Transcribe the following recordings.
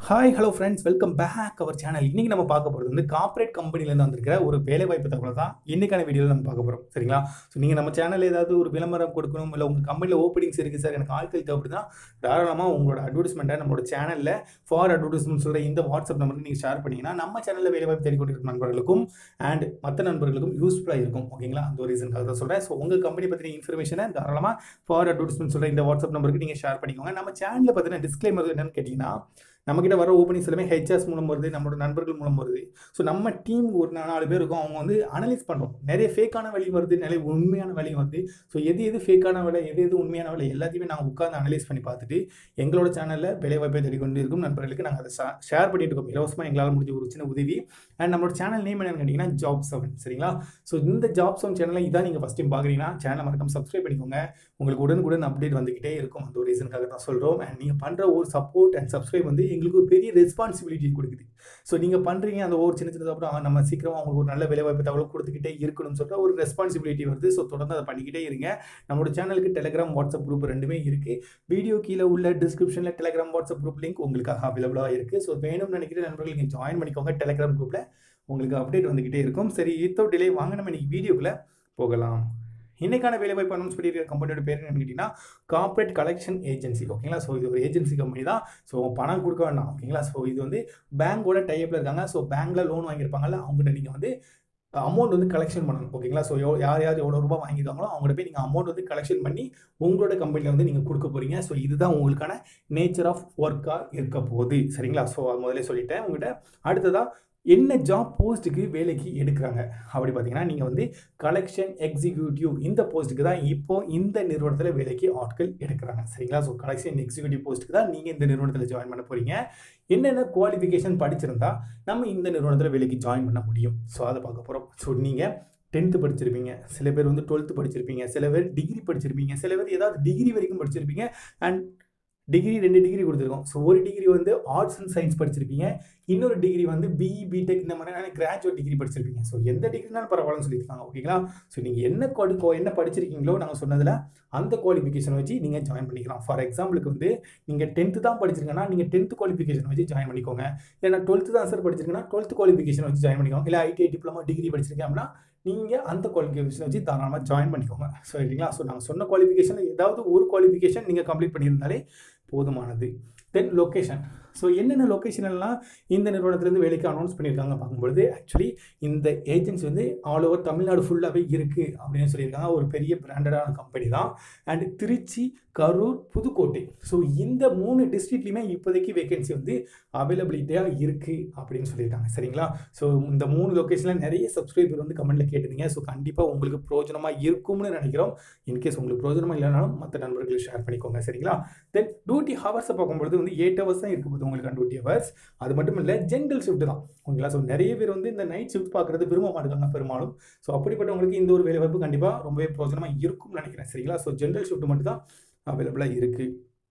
hi hello friends welcome back our channel இன்றைக்கி நம்ம பார்க்க போகிறது வந்து கார்ப்பரேட் கம்பெனிலேருந்து வந்திருக்கிற ஒரு வேலை வாய்ப்பு தகவலை தான் இன்றைக்கான வீடியோவில் நம்ம பார்க்க போகிறோம் சரிங்களா ஸோ நீங்கள் நம்ம சேனலில் ஏதாவது ஒரு விளம்பரம் கொடுக்கணும் இல்லை உங்கள் கம்பெனியில் ஓப்பனிங்ஸ் இருக்குது சார் எனக்கு ஆட்கள் தேவைப்படுதுன்னா தாராளமாக உங்களோட அட்வர்டைஸ்மெண்ட்டை நம்மளோட சேனலில் ஃபார் அட்வர்டைஸ்மெண்ட் சொல்கிற இந்த வாட்ஸ்அப் நம்பருக்கு நீங்கள் ஷேர் பண்ணிங்கன்னா நம்ம சேனலில் வேலை வாய்ப்பு தேடிக்கொண்டிருக்கும் நண்பர்களுக்கும் அண்ட் மற்ற நண்பர்களுக்கும் யூஸ்ஃபுல்லாக இருக்கும் ஓகேங்களா அந்த ஒரு ரீசனுக்காக தான் சொல்கிறேன் ஸோ உங்கள் கம்பெனி பற்றின இன்ஃபர்மேஷனை தாராளமாக ஃபார் அட்வர்டைஸ்மெண்ட் சொல்கிற இந்த வாட்ஸ்அப் நம்பருக்கு நீங்கள் ஷேர் பண்ணிக்கோங்க நம்ம சேனலில் பார்த்தீங்கன்னா டிஸ்க்ளைமர் என்னன்னு கேட்டிங்கன்னா நம்மக்கிட்ட வர ஓப்பனிங்ஸ் எல்லாமே ஹெச்ஆர்ஸ் மூலம் வருது நம்மளோட நண்பர்கள் மூலம் வருது ஸோ நம்ம டீம் ஒரு நாலு பேர் இருக்கும் அவங்க வந்து அனலைஸ் பண்ணுறோம் நிறைய ஃபேக்கான வழி வருது நிறைய உண்மையான வழி வருது ஸோ எது எது ஃபேக்கான வேலை எது எது உண்மையான வேலை எல்லாத்தையுமே நாங்கள் உட்காந்து அனலைஸ் பண்ணி பார்த்துட்டு எங்களோட சேனலில் வேலை வாய்ப்பை தேடிக்கொண்டு இருக்கும் நண்பர்களுக்கு நாங்கள் அதை ஷேர் பண்ணிட்டு இருக்கோம் இலவசமாக எங்களால் முடிஞ்ச ஒரு சின்ன உதவி அண்ட் நம்மளோட சேனல் நேம் என்னன்னு கேட்டிங்கன்னா ஜாப் செவன் சரிங்களா ஸோ இந்த ஜாப் செவன் சேனலில் இதான் நீங்கள் ஃபஸ்ட் டைம் பார்க்குறீங்கன்னா சேனலை மறக்காம சப்ஸ்கிரைப் பண்ணிக்கோங்க உங்களுக்கு உடனுக்குடன் அப்டேட் வந்துக்கிட்டே இருக்கும் அந்த ஒரு ரீசனுக்காக தான் சொல்கிறோம் அண்ட் நீங்கள் பண்ணுற ஒரு சப்போர்ட் அண்ட் சப்ஸ்கிரைப் வந்து எங்களுக்கு ஒரு பெரிய ரெஸ்பான்சிபிலிட்டி கொடுக்குது ஸோ நீங்கள் பண்ணுறீங்க அந்த ஒரு சின்ன சின்ன அப்புறம் நம்ம சீக்கிரமாக உங்களுக்கு ஒரு நல்ல வேலைவாய்ப்பு தகவல் கொடுத்துக்கிட்டே இருக்கணும்னு சொல்கிற ஒரு ரெஸ்பான்சிபிலிட்டி வருது ஸோ தொடர்ந்து அதை பண்ணிக்கிட்டே இருங்க நம்மளோட சேனலுக்கு டெலிகிராம் வாட்ஸ்அப் குரூப் ரெண்டுமே இருக்குது வீடியோ கீழே உள்ள டிஸ்கிரிப்ஷனில் டெலிகிராம் வாட்ஸ்அப் குரூப் லிங்க் உங்களுக்காக அவைலபிளாக இருக்குது ஸோ வேணும்னு நினைக்கிற நண்பர்கள் நீங்கள் ஜாயின் பண்ணிக்கோங்க டெலிகிராம் குரூப்பில் உங்களுக்கு அப்டேட் வந்துக்கிட்டே இருக்கும் சரி இத்தோ டிலே வாங்க நம்ம இன்னைக்கு வீடியோக்குள்ளே போகலாம் இன்னைக்கான வேலைவாய்ப்பு அனௌன்ஸ் பண்ணியிருக்கிற கம்பெனியோட பேர் என்னன்னு கேட்டிங்கன்னா கார்ப்பரேட் கலெக்ஷன் ஏஜென்சி ஓகேங்களா ஸோ இது ஒரு ஏஜென்சி கம்பெனி தான் ஸோ பணம் கொடுக்க வேண்டாம் ஓகேங்களா ஸோ இது வந்து பேங்கோட டைப்பில் இருக்காங்க ஸோ பேங்க்கில் லோன் வாங்கியிருப்பாங்கல்ல அவங்ககிட்ட நீங்கள் வந்து அமௌண்ட் வந்து கலெக்ஷன் பண்ணணும் ஓகேங்களா ஸோ யார் யார் எவ்வளோ ரூபாய் வாங்கியிருக்காங்களோ அவங்கள்ட்ட போய் நீங்கள் அமௌண்ட் வந்து கலெக்ஷன் பண்ணி உங்களோட கம்பெனியில் வந்து நீங்கள் கொடுக்க போகிறீங்க ஸோ இதுதான் உங்களுக்கான நேச்சர் ஆஃப் ஒர்க்காக இருக்க போகுது சரிங்களா ஸோ முதல்ல சொல்லிட்டேன் உங்கள்கிட்ட அடுத்ததாக என்ன ஜாப் போஸ்ட்டுக்கு வேலைக்கு எடுக்கிறாங்க அப்படி பார்த்தீங்கன்னா நீங்கள் வந்து கலெக்ஷன் எக்ஸிக்யூட்டிவ் இந்த போஸ்ட்டுக்கு தான் இப்போ இந்த நிறுவனத்தில் வேலைக்கு ஆட்கள் எடுக்கிறாங்க சரிங்களா ஸோ கலெக்ஷன் எக்ஸிக்யூட்டிவ் போஸ்ட்டுக்கு தான் நீங்கள் இந்த நிறுவனத்தில் ஜாயின் பண்ண போகிறீங்க என்னென்ன குவாலிஃபிகேஷன் படிச்சிருந்தா நம்ம இந்த நிறுவனத்தில் வேலைக்கு ஜாயின் பண்ண முடியும் ஸோ அதை பார்க்க போகிறோம் ஸோ நீங்கள் டென்த்து படிச்சிருப்பீங்க சில பேர் வந்து டுவெல்த்து படிச்சிருப்பீங்க சில பேர் டிகிரி படிச்சிருப்பீங்க சில பேர் ஏதாவது டிகிரி வரைக்கும் படிச்சிருப்பீங்க அண்ட் டிகிரி ரெண்டு டிகிரி கொடுத்துருக்கோம் ஸோ ஒரு டிகிரி வந்து ஆர்ட்ஸ் அண்ட் சயின்ஸ் படிச்சிருப்பீங்க இன்னொரு டிகிரி வந்து பிஇ பிடெக் இந்த மாதிரியான கிராஜுவேட் டிகிரி படிச்சிருப்பீங்க ஸோ எந்த டிகிரினாலும் பரவாயில்லன்னு சொல்லியிருக்காங்க ஓகேங்களா ஸோ நீங்கள் என்ன குவாலி என்ன படிச்சிருக்கீங்களோ நாங்கள் சொன்னதில் அந்த குவாலிஃபிகேஷன் வச்சு நீங்கள் ஜாயின் பண்ணிக்கலாம் ஃபார் எக்ஸாம்பிளுக்கு வந்து நீங்கள் டென்த்து தான் படிச்சிருக்கீங்கன்னா நீங்கள் டென்த்து குவாலிஃபிகேஷன் வச்சு ஜாயின் பண்ணிக்கோங்க இல்லை நான் டுவெல்த்து தான் சார் படிச்சிருக்கேன்னா டுவெல்த்து குவாலிஃபிகேஷன் வச்சு ஜாயின் பண்ணிக்கோங்க இல்லை ஐடிஐ டிப்ளமோ டிகிரி படிச்சிருக்கேன் அப்படின்னா நீங்கள் அந்த குவாலிஃபிகேஷன் வச்சு தாராளமாக ஜாயின் பண்ணிக்கோங்க ஸோ சரிங்களா ஸோ நாங்கள் சொன்ன குவாலிஃபிகேஷன் ஏதாவது ஒரு குவாலிஃபிகேஷன் நீங்கள் கம்ப்ளீட் பண்ணியிருந்தாலே போதுமானது தென் லொக்கேஷன் ஸோ என்னென்ன லொக்கேஷன்லாம் இந்த நிறுவனத்துலேருந்து வேலைக்கு அனௌன்ஸ் பண்ணியிருக்காங்க பார்க்கும்பொழுது ஆக்சுவலி இந்த ஏஜென்சி வந்து ஆல் ஓவர் தமிழ்நாடு ஃபுல்லாகவே இருக்குது அப்படின்னு சொல்லியிருக்காங்க ஒரு பெரிய பிராண்டடான கம்பெனி தான் அண்ட் திருச்சி கரூர் புதுக்கோட்டை ஸோ இந்த மூணு டிஸ்ட்ரிக்ட்லையுமே இப்போதைக்கு வேகன்சி வந்து அவைலபிலிட்டியாக இருக்குது அப்படின்னு சொல்லியிருக்காங்க சரிங்களா ஸோ இந்த மூணு லொக்கேஷனில் நிறைய சப்ஸ்கிரைபர் வந்து கமெண்ட்டில் கேட்டிருந்தீங்க ஸோ கண்டிப்பாக உங்களுக்கு பிரோஜனமாக இருக்கும்னு நினைக்கிறோம் இன்கேஸ் உங்களுக்கு பிரோஜனமாக இல்லைனாலும் மற்ற நண்பர்கள் ஷேர் பண்ணிக்கோங்க சரிங்களா தென் டியூட்டி ஹவர்ஸை பார்க்கும்பொழுது வந்து எயிட் ஹவர்ஸ் தான் இருக்க போகுது உங்களுக்கு டியூட்டி ஹவர்ஸ் அது மட்டும் இல்லை ஜென்ரல் ஷிஃப்ட் தான் ஓகேங்களா ஸோ நிறைய பேர் வந்து இந்த நைட் ஷிஃப்ட் பார்க்குறது விரும்ப மாட்டாங்க பெரும்பாலும் ஸோ அப்படிப்பட்டவங்களுக்கு இந்த ஒரு வேலைவாய்ப்பு கண்டிப்பாக ரொம்பவே பிரோஜனமாக இருக்கும்னு நினைக்கிறேன் சரிங்களா ஸோ ஜென்ரல் ஷிஃப்ட் மட்டும் தான் அவைலபிளாக இருக்குது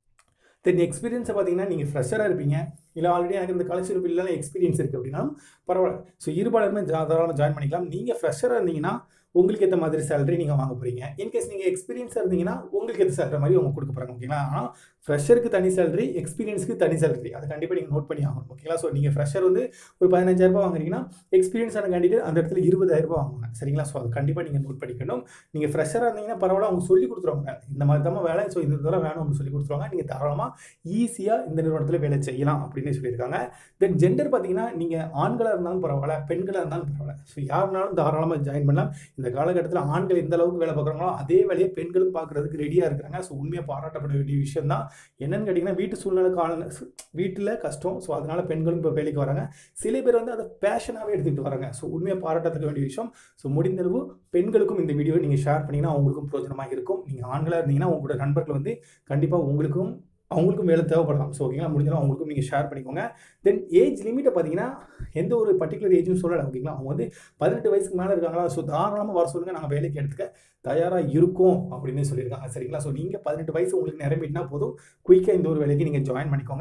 தென் எக்ஸ்பீரியன்ஸை பார்த்தீங்கன்னா நீங்கள் ஃப்ரெஷராக இருப்பீங்க இல்லை ஆல்ரெடி எனக்கு இந்த கலெக்ஷன் பில்லாம் எக்ஸ்பீரியன்ஸ் இருக்குது அப்படின்னா பரவாயில்ல ஸோ இருபாலருமே தாராளமாக ஜாயின் பண்ணிக்கலாம் நீங்கள் ஃப்ரெஷராக இருந்தீங்கன்னா உங்களுக்கு ஏற்ற மாதிரி சேலரி நீங்கள் வாங்க போகிறீங்க இன்கேஸ் நீங்கள் எக்ஸ்பீரியன்ஸாக இருந்தீங்கன்னா உங்களுக்கு ஏற்ற சேலரி மாதிரி அவங்க கொடுக்க போகிறாங்க ஓகேங்களா ஆனால் ஃப்ரெஷருக்கு தனி சேலரி எக்ஸ்பீரியன்ஸ்க்கு தனி சேலரி அதை கண்டிப்பாக நீங்கள் நோட் பண்ணி ஆகணும் ஓகேங்களா ஸோ நீங்கள் ஃப்ரெஷர் வந்து ஒரு பதினஞ்சாயிரரூபா வாங்குறீங்கன்னா எக்ஸ்பீரியன்ஸான கேண்டிடேட் அந்த இடத்துல இருபதாயிரரூபா வாங்குவாங்க சரிங்களா ஸோ அது கண்டிப்பாக நீங்கள் நோட் பண்ணிக்கணும் நீங்கள் ஃப்ரெஷராக இருந்தீங்கன்னா பரவாயில்ல அவங்க சொல்லி கொடுத்துருவாங்க இந்த மாதிரி தான் வேலை ஸோ இந்த தடவை வேணும் அப்படின்னு சொல்லி கொடுத்துருவாங்க நீங்கள் தாராளமாக ஈஸியாக இந்த நிறுவனத்தில் வேலை செய்யலாம் அப்படின்னு சொல்லியிருக்காங்க தென் ஜெண்டர் பார்த்தீங்கன்னா நீங்கள் ஆண்களாக இருந்தாலும் பரவாயில்ல பெண்களாக இருந்தாலும் பரவாயில்ல ஸோ யாருனாலும் தாராளமாக ஜாயின் பண்ணலாம் இந்த காலகட்டத்தில் ஆண்கள் எந்த அளவுக்கு வேலை பார்க்குறாங்களோ அதே வேலையை பெண்களும் பார்க்குறதுக்கு ரெடியாக இருக்கிறாங்க ஸோ உண்மையாக பாராட்டப்பட வேண்டிய விஷயம் தான் என்னன்னு கேட்டிங்கன்னா வீட்டு சூழ்நிலை கால வீட்டில் கஷ்டம் ஸோ அதனால் பெண்களும் இப்போ வேலைக்கு வராங்க சில பேர் வந்து அதை பேஷனாகவே எடுத்துகிட்டு வராங்க ஸோ உண்மையாக பாராட்டத்தக்க வேண்டிய விஷயம் ஸோ முடிந்தளவு பெண்களுக்கும் இந்த வீடியோவை நீங்கள் ஷேர் பண்ணிங்கன்னா அவங்களுக்கும் பிரோஜனமாக இருக்கும் நீங்கள் ஆண்களாக இருந்தீங்கன்னா உங்களோட நண்பர்கள் வந்து கண்டிப்பாக உங்களுக்கும் அவங்களுக்கும் வேலை தேவைப்படலாம் ஸோ ஓகேங்களா முடிஞ்சாலும் அவங்களுக்கும் நீங்கள் ஷேர் பண்ணிக்கோங்க தென் ஏஜ் லிமிட்டை பார்த்தீங்கன்னா எந்த ஒரு பர்டிகுலர் ஏஜும் சொல்லலை ஓகேங்களா அவங்க வந்து பதினெட்டு வயசுக்கு மேலே இருக்காங்களா ஸோ தாராளமாக வர சொல்லுங்கள் நாங்கள் வேலைக்கு எடுத்துக்க தயாராக இருக்கோம் அப்படின்னு சொல்லியிருக்காங்க சரிங்களா ஸோ நீங்கள் பதினெட்டு வயசு உங்களுக்கு நிரம்பிட்டுனா போதும் குயிக்காக இந்த ஒரு வேலைக்கு நீங்கள் ஜாயின் பண்ணிக்கோங்க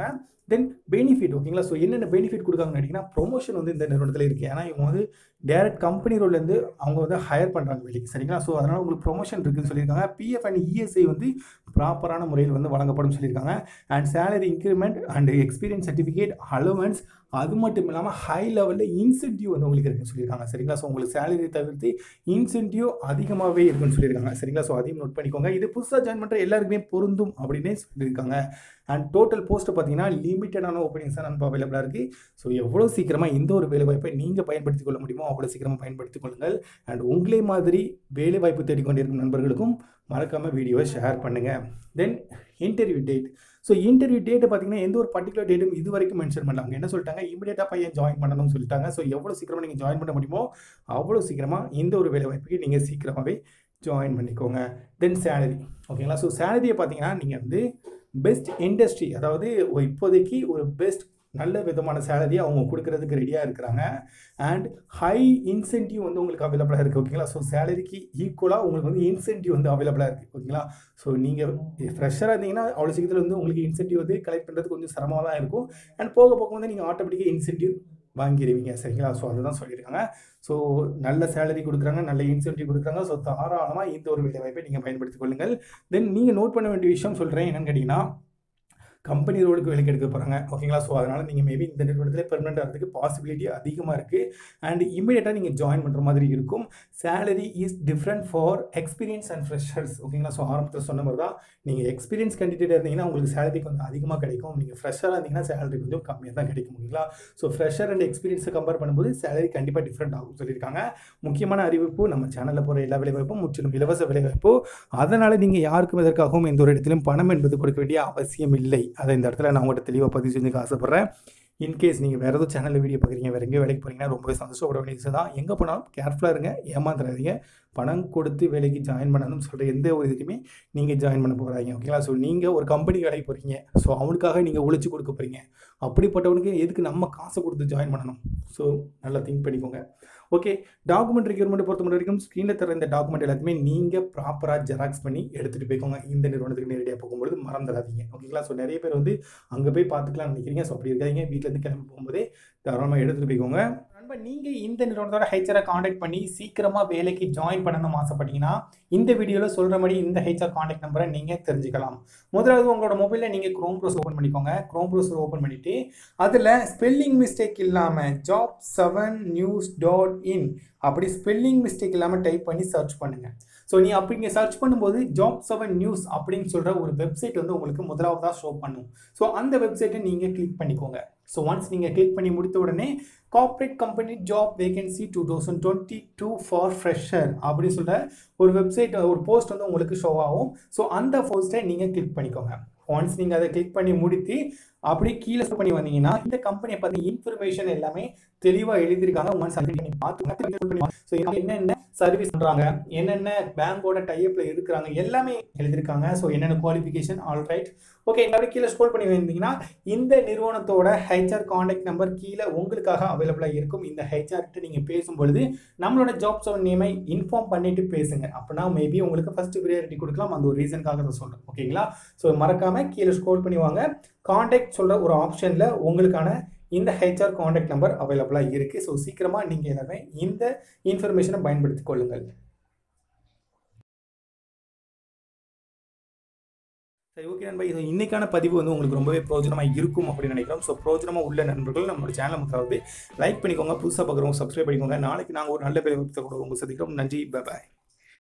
தென் பெனிஃபிட் ஓகேங்களா ஸோ என்னென்ன பெனிஃபிட் கொடுக்காங்கன்னு கேட்டிங்கன்னா ப்ரொமோஷன் வந்து இந்த நிறுவனத்தில் இருக்குது ஏன்னா இவங்க வந்து டேரக்ட் கம்பெனி ரோல்லேருந்து அவங்க வந்து ஹையர் பண்ணுறாங்க வெளியே சரிங்களா ஸோ அதனால் உங்களுக்கு ப்ரொமோஷன் இருக்குன்னு சொல்லியிருக்காங்க பிஎஃப் அண்ட் இஎஸ்ஐ வந்து ப்ராப்பரான முறையில் வந்து வழங்கப்படும் சொல்லியிருக்காங்க and salary increment and experience certificate allowance அது மட்டும் இல்லாமல் ஹை லெவலில் இன்சென்டிவ் வந்து உங்களுக்கு இருக்குன்னு சொல்லியிருக்காங்க சரிங்களா ஸோ உங்களுக்கு சேலரி தவிர்த்து இன்சென்டிவ் அதிகமாகவே இருக்குன்னு சொல்லியிருக்காங்க சரிங்களா ஸோ அதையும் நோட் பண்ணிக்கோங்க இது புதுசாக ஜாயின் பண்ணுற எல்லாருக்குமே பொருந்தும் அப்படின்னே சொல்லியிருக்காங்க அண்ட் டோட்டல் போஸ்ட்டு பார்த்தீங்கன்னா லிமிட்டடான ஓப்பனிங்ஸ் தான் நம்ம அவைலபிளாக இருக்குது ஸோ எவ்வளோ சீக்கிரமாக இந்த ஒரு வேலை வாய்ப்பை நீங்கள் பயன்படுத்திக் கொள்ள முடியுமோ அவ்வளோ சீக்கிரமாக பயன்படுத்திக் கொள்ளுங்கள் அண்ட் உங்களே மாதிரி வேலை வாய்ப்பு தேடிக்கொண்டிருக்கும் நண்பர்களுக்கும் மறக்காமல் வீடியோவை ஷேர் பண்ணுங்கள் then interview date so interview டேட்டை பார்த்தீங்கன்னா எந்த ஒரு பர்டிகுலர் டேட்டும் இது வரைக்கும் மென்ஷன் பண்ணல அவங்க என்ன சொல்லிட்டாங்க இமீடியட்டாக பையன் ஜாயின் பண்ணணும்னு சொல்லிட்டாங்க ஸோ எவ்வளோ சீக்கிரமாக நீங்கள் ஜாயின் பண்ண முடியுமோ அவ்வளோ சீக்கிரமாக இந்த ஒரு வேலை வாய்ப்புக்கு நீங்கள் சீக்கிரமாகவே ஜாயின் பண்ணிக்கோங்க தென் சேலரி ஓகேங்களா ஸோ சேலரியை பார்த்தீங்கன்னா நீங்கள் வந்து பெஸ்ட் இண்டஸ்ட்ரி அதாவது ஒரு இப்போதைக்கு ஒரு பெஸ்ட் நல்ல விதமான சேலரி அவங்க கொடுக்கறதுக்கு ரெடியாக இருக்கிறாங்க அண்ட் ஹை இன்சென்டிவ் வந்து உங்களுக்கு அவைலபிளாக இருக்குது ஓகேங்களா ஸோ சேலரிக்கு ஈக்குவலாக உங்களுக்கு வந்து இன்சென்டிவ் வந்து அவைலபிளாக இருக்குது ஓகேங்களா ஸோ நீங்கள் ஃப்ரெஷராக இருந்தீங்கன்னா அவ்வளோ சீக்கிரத்தில் வந்து உங்களுக்கு இன்சென்டிவ் வந்து கலெக்ட் பண்ணுறது கொஞ்சம் சிரமமாக தான் இருக்கும் அண்ட் போக போக வந்து நீங்கள் ஆட்டோமேட்டிக்காக இன்சென்டிவ் வாங்கிடுவீங்க சரிங்களா ஸோ அதுதான் சொல்லியிருக்காங்க ஸோ நல்ல சேலரி கொடுக்குறாங்க நல்ல இன்சென்டிவ் கொடுக்குறாங்க ஸோ தாராளமாக இந்த ஒரு வேலை வாய்ப்பை நீங்கள் பயன்படுத்திக் கொள்ளுங்கள் தென் நீங்கள் நோட் பண்ண வேண்டிய விஷயம் சொல்கிறேன் என்னன்னு கேட்டிங்கன்னா கம்பெனி ரோலுக்கு வேலைக்கு எடுக்க போகிறாங்க ஓகேங்களா ஸோ அதனால் நீங்கள் மேபி இந்த நிறுவனத்தில் பெர்மனெண்ட் ஆகிறதுக்கு பாசிபிலிட்டி அதிகமாக இருக்குது அண்ட் இமீடியட்டாக நீங்கள் ஜாயின் பண்ணுற மாதிரி இருக்கும் salary is different for experience and freshers ஓகேங்களா ஸோ ஆரம்பத்தில் சொன்ன மாதிரி தான் நீங்கள் எக்ஸ்பீரியன்ஸ் கேண்டிடேட் இருந்தீங்கன்னா உங்களுக்கு சேலரி கொஞ்சம் அதிகமாக கிடைக்கும் நீங்கள் ஃப்ரெஷராக இருந்தீங்கன்னா சேலரி கொஞ்சம் கம்மியாக தான் கிடைக்கும் ஓகேங்களா ஸோ ஃப்ரெஷர் அண்ட் எக்ஸ்பீரியன்ஸை கம்பேர் பண்ணும்போது சேலரி கண்டிப்பாக டிஃப்ரெண்ட் ஆகும் சொல்லியிருக்காங்க முக்கியமான அறிவிப்பு நம்ம சேனலில் போகிற எல்லா வேலைவாய்ப்பும் முற்றிலும் இலவச வேலைவாய்ப்பு அதனால் நீங்கள் யாருக்கும் எதற்காகவும் எந்த ஒரு இடத்திலும் பணம் என்பது கொடுக்க வேண்டிய அவசியம் இல்லை அதை இந்த இடத்துல நான் உங்கள்கிட்ட தெளிவாக பதிவு செஞ்சுக்க ஆசைப்பட்றேன் இன்கேஸ் நீங்கள் வேறு ஏதோ சேனலில் வீடியோ பார்க்குறீங்க வேறு எங்கேயோ வேலைக்கு போகிறீங்கன்னா ரொம்பவே சந்தோஷப்பட வேண்டிய விஷயம் தான் எங்கே போனாலும் கேர்ஃபுல்லாக இருங்க ஏமாந்துடாதீங்க பணம் கொடுத்து வேலைக்கு ஜாயின் பண்ணணும்னு சொல்கிற எந்த ஒரு இதுலையுமே நீங்கள் ஜாயின் பண்ண போகிறாங்க ஓகேங்களா ஸோ நீங்கள் ஒரு கம்பெனி வேலைக்கு போகிறீங்க ஸோ அவனுக்காக நீங்கள் உழைச்சி கொடுக்க போகிறீங்க அப்படிப்பட்டவனுக்கு எதுக்கு நம்ம காசை கொடுத்து ஜாயின் பண்ணணும் ஸோ நல்லா திங்க் பண்ணிக்கோங்க ஓகே டாக்குமெண்ட் ரெக்யூர்மெண்ட் பொறுத்த மட்டும் வரைக்கும் ஸ்க்ரீனில் தர இந்த டாக்குமெண்ட் எல்லாத்தையுமே நீங்கள் ப்ராப்பராக ஜெராக்ஸ் பண்ணி எடுத்துகிட்டு போய்க்கோங்க இந்த நிறுவனத்துக்கு நேரடியாக போகும்பொழுது மறந்துடாதீங்க ஓகேங்களா ஸோ நிறைய பேர் வந்து அங்கே போய் பார்த்துக்கலாம்னு நினைக்கிறீங்க ஸோ அப்படி இருக்காதீங்க வீட்டிலேருந்து கிளம்பி போகும்போதே தாராளமாக எடுத்துகிட்டு போய்க்கோங்க நண்பர் நீங்கள் இந்த நிறுவனத்தோட ஹெச்ஆரை காண்டாக்ட் பண்ணி சீக்கிரமாக வேலைக்கு ஜாயின் பண்ணணும்னு ஆசைப்பட்டீங்கன்னா இந்த வீடியோவில் சொல்கிற மாதிரி இந்த ஹெச்ஆர் காண்டாக்ட் நம்பரை நீங்கள் தெரிஞ்சுக்கலாம் முதலாவது உங்களோட மொபைலில் நீங்கள் க்ரோம் ப்ரௌசர் ஓப்பன் பண்ணிக்கோங்க க்ரோம் ப்ரௌசர் ஓப்பன் பண்ணிவிட்டு அதில் ஸ்பெல்லிங் மிஸ்டேக் இல்லாமல் job seven news dot in அப்படி ஸ்பெல்லிங் மிஸ்டேக் இல்லாமல் டைப் பண்ணி சர்ச் பண்ணுங்கள் ஸோ நீ அப்படி இங்கே சர்ச் பண்ணும்போது ஜாப் செவன் நியூஸ் அப்படின்னு சொல்கிற ஒரு வெப்சைட் வந்து உங்களுக்கு முதலாவதாக ஷோ பண்ணும் ஸோ அந்த வெப்சைட்டை நீங்கள் கிளிக் பண்ணிக்கோங்க ஸோ ஒன்ஸ் நீங்கள் கிளிக் பண்ணி முடித்த உடனே corporate company job vacancy two thousand twenty two for fresher அப்படின்னு சொல்கிற ஒரு வெப்சைட் ஒரு போஸ்ட் வந்து உங்களுக்கு ஷோ ஆகும் ஸோ அந்த போஸ்ட்டை நீங்கள் கிளிக் பண்ணிக்கோங்க ஒன்ஸ் நீங்கள் அதை கிளிக் பண்ணி முடித்து அப்படியே கீழே பண்ணி வந்தீங்கன்னா இந்த கம்பெனியை பற்றி இன்ஃபர்மேஷன் எல்லாமே தெளிவாக எழுதியிருக்காங்க ஒன்ஸ் அதை நீங்கள் பார்த்துக்கோங்க ஸோ என்னென்ன சர்வீஸ் பண்ணுறாங்க என்னென்ன பேங்கோட டைப்பில் இருக்கிறாங்க எல்லாமே எழுதியிருக்காங்க ஸோ என்னென்ன குவாலிஃபிகேஷன் ஆல் ரைட் ஓகே இந்த கீழே ஸ்க்ரோல் பண்ணி வந்தீங்கன்னா இந்த நிறுவனத்தோட ஹெச்ஆர் காண்டாக்ட் நம்பர் கீழே உங்களுக்காக அவைலபிளாக இருக்கும் இந்த ஹெச்ஆர் கிட்ட நீங்கள் பேசும்பொழுது நம்மளோட ஜாப் செவன் நேமை இன்ஃபார்ம் பண்ணிட்டு பேசுங்க அப்படின்னா மேபி உங்களுக்கு ஃபர்ஸ்ட் ப்ரியாரிட்டி கொடுக்கலாம் அந்த ஒரு ரீசனுக்காக தான் சொல்கிறேன் ஓகேங்களா ஸோ மறக்காமல் கீழே ஸ்க்ரோல் பண்ணி வாங்க காண்டாக்ட் சொல்கிற ஒரு ஆப்ஷனில் உங்களுக்கான இந்த ஹெச்ஆர் காண்டாக்ட் நம்பர் அவைலபிளாக இருக்குது ஸோ சீக்கிரமாக நீங்கள் எல்லாமே இந்த இன்ஃபர்மேஷனை பயன்படுத்தி கொள்ளுங்கள் சரி ஓகே நண்பா இது இன்னைக்கான பதிவு வந்து உங்களுக்கு ரொம்பவே பிரோஜனமாக இருக்கும் அப்படின்னு நினைக்கிறோம் ஸோ பிரோஜனமாக உள்ள நண்பர்கள் நம்மளோட சேனலை முதலாவது லைக் பண்ணிக்கோங்க புதுசாக பார்க்குறவங்க சப்ஸ்கிரைப் பண்ணிக்கோங்க நாளைக்கு நாங்கள் ஒரு நல்ல பேர் கூட உங்கள் சந்திக்கிறோம் நன்றி பாய்